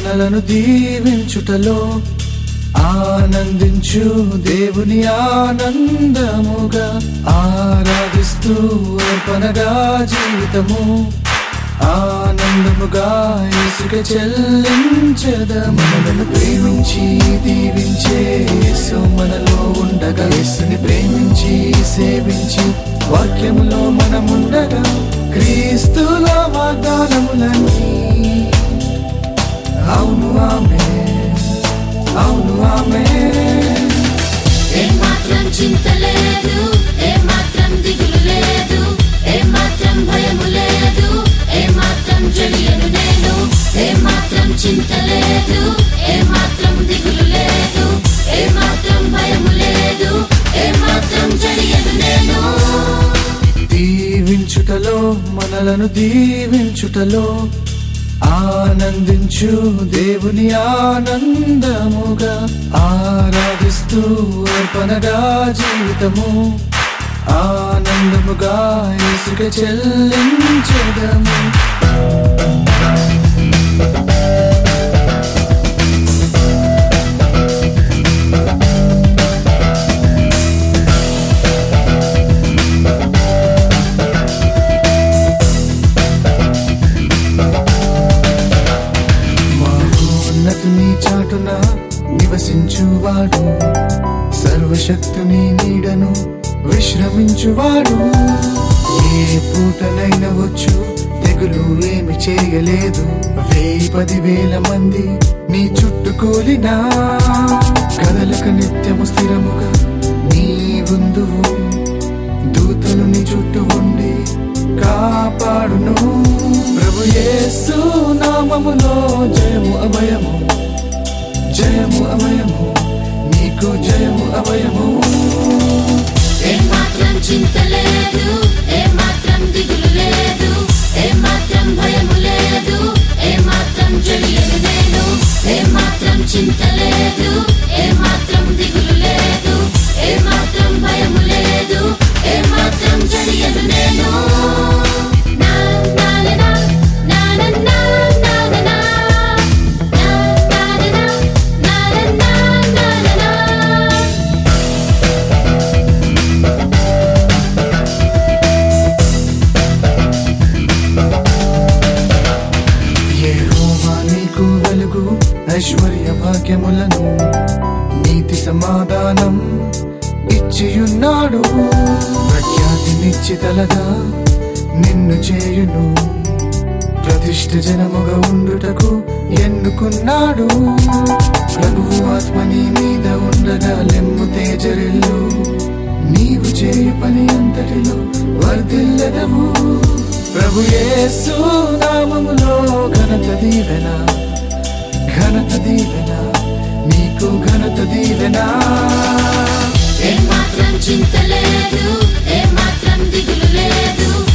మనలను దీవించుటలో ఆనందించు దేవుని ఆనందముగా ఆరాధిస్తూ అర్పణగా జీవితము ఆనందముగా యేసుక చెల్లించద మనలను ప్రేమించి దీవించే యేసు మనలో ఉండగా యేసుని ప్రేమించి సేవించి వాక్యములో మనముండగా క్రీస్తుల వాగ్దానములన్నీ అవును ఆమె అవును ఆమె ఏమాత్రం చింత లేదు ఏమాత్రం దిగులు లేదు ఏమాత్రం భయము లేదు ఏమాత్రం జడియను నేను ఏమాత్రం చింత లేదు ఏమాత్రం దిగులు లేదు ఏమాత్రం భయము లేదు ఏమాత్రం జడియను నేను దీవించుటలో మనలను దీవించుటలో ఆనందించు దేవుని ఆనందముగా ఆరాధిస్తూ అర్పణగా జీవితము ఆనందముగా ఇసుక చెల్లించదము మహోన్నతుని చాటున నివసించువాడు సర్వశక్తుని నీడను విశ్రమించువాడు ఏ పూటనైన వచ్చు తెగులు ఏమి చేయలేదు వేయి పదివేల మంది నీ చుట్టూ కూలినా కదలక నిత్యము స్థిరముగా నీ ఉందువు దూతలు నీ చుట్టూ ఉండి కాపాడును ప్రభు యేసు నామములో జయము అభయము జయము అభయము నీకు జయము అభయము ఏమాత్రం చింత లేదు ఏమాత్రం దిగులు లేదు ఏమాత్రం భయము లేదు ఏమాత్రం జడియను నేను ఏమాత్రం చింత లేదు ఏమాత్రం దిగులు లేదు ఏమాత్రం భయము లేదు ఏమాత్రం జడియను నేను నా నా నా నా నా నా నా నా నా నా నా నా నా నా యెహోవా నీకు వెలుగు ఐశ్వర్య భాగ్యములను నీతి సమాధానం ఇచ్చియున్నాడు ప్రఖ్యాతి నిశ్చితలగా నిన్ను చేయును ప్రతిష్ఠ జనముగా ఉండుటకు ఎన్నుకున్నాడు ప్రభువు ఆత్మ నీ మీద ఉండగా లెమ్ము తేజరిల్లు నీవు చేయు పని అంతటిలో వర్ధిల్లదవు ప్రభు యేసు నామములో ఘనత దీవెన ఘనత దీవెన నీకు ఘనత దీవెన ఏమాత్రం చింత లేదు ఏమాత్రం దిగులు లేదు